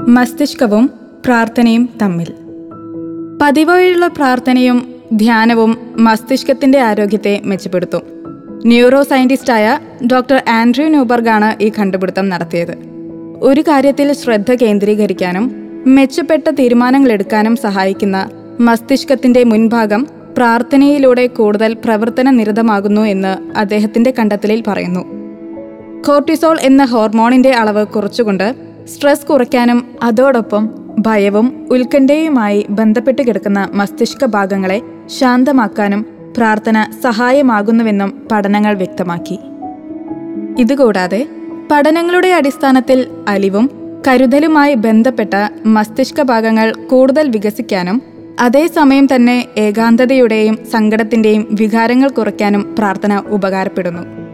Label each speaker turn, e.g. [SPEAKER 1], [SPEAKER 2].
[SPEAKER 1] മസ്തിഷ്കവും പ്രാർത്ഥനയും തമ്മിൽ പതിവഴിയുള്ള പ്രാർത്ഥനയും ധ്യാനവും മസ്തിഷ്കത്തിന്റെ ആരോഗ്യത്തെ മെച്ചപ്പെടുത്തും ന്യൂറോ സയന്റിസ്റ്റായ ഡോക്ടർ ആൻഡ്രൂ ന്യൂബർഗാണ് ഈ കണ്ടുപിടുത്തം നടത്തിയത് ഒരു കാര്യത്തിൽ ശ്രദ്ധ കേന്ദ്രീകരിക്കാനും മെച്ചപ്പെട്ട തീരുമാനങ്ങൾ എടുക്കാനും സഹായിക്കുന്ന മസ്തിഷ്കത്തിന്റെ മുൻഭാഗം പ്രാർത്ഥനയിലൂടെ കൂടുതൽ പ്രവർത്തന നിരതമാകുന്നു എന്ന് അദ്ദേഹത്തിന്റെ കണ്ടെത്തലിൽ പറയുന്നു കോർട്ടിസോൾ എന്ന ഹോർമോണിന്റെ അളവ് കുറച്ചുകൊണ്ട് സ്ട്രെസ് കുറയ്ക്കാനും അതോടൊപ്പം ഭയവും ഉത്കണ്ഠയുമായി ബന്ധപ്പെട്ട് കിടക്കുന്ന മസ്തിഷ്ക ഭാഗങ്ങളെ ശാന്തമാക്കാനും പ്രാർത്ഥന സഹായമാകുന്നുവെന്നും പഠനങ്ങൾ വ്യക്തമാക്കി ഇതുകൂടാതെ പഠനങ്ങളുടെ അടിസ്ഥാനത്തിൽ അലിവും കരുതലുമായി ബന്ധപ്പെട്ട മസ്തിഷ്ക ഭാഗങ്ങൾ കൂടുതൽ വികസിക്കാനും അതേസമയം തന്നെ ഏകാന്തതയുടെയും സങ്കടത്തിന്റെയും വികാരങ്ങൾ കുറയ്ക്കാനും പ്രാർത്ഥന ഉപകാരപ്പെടുന്നു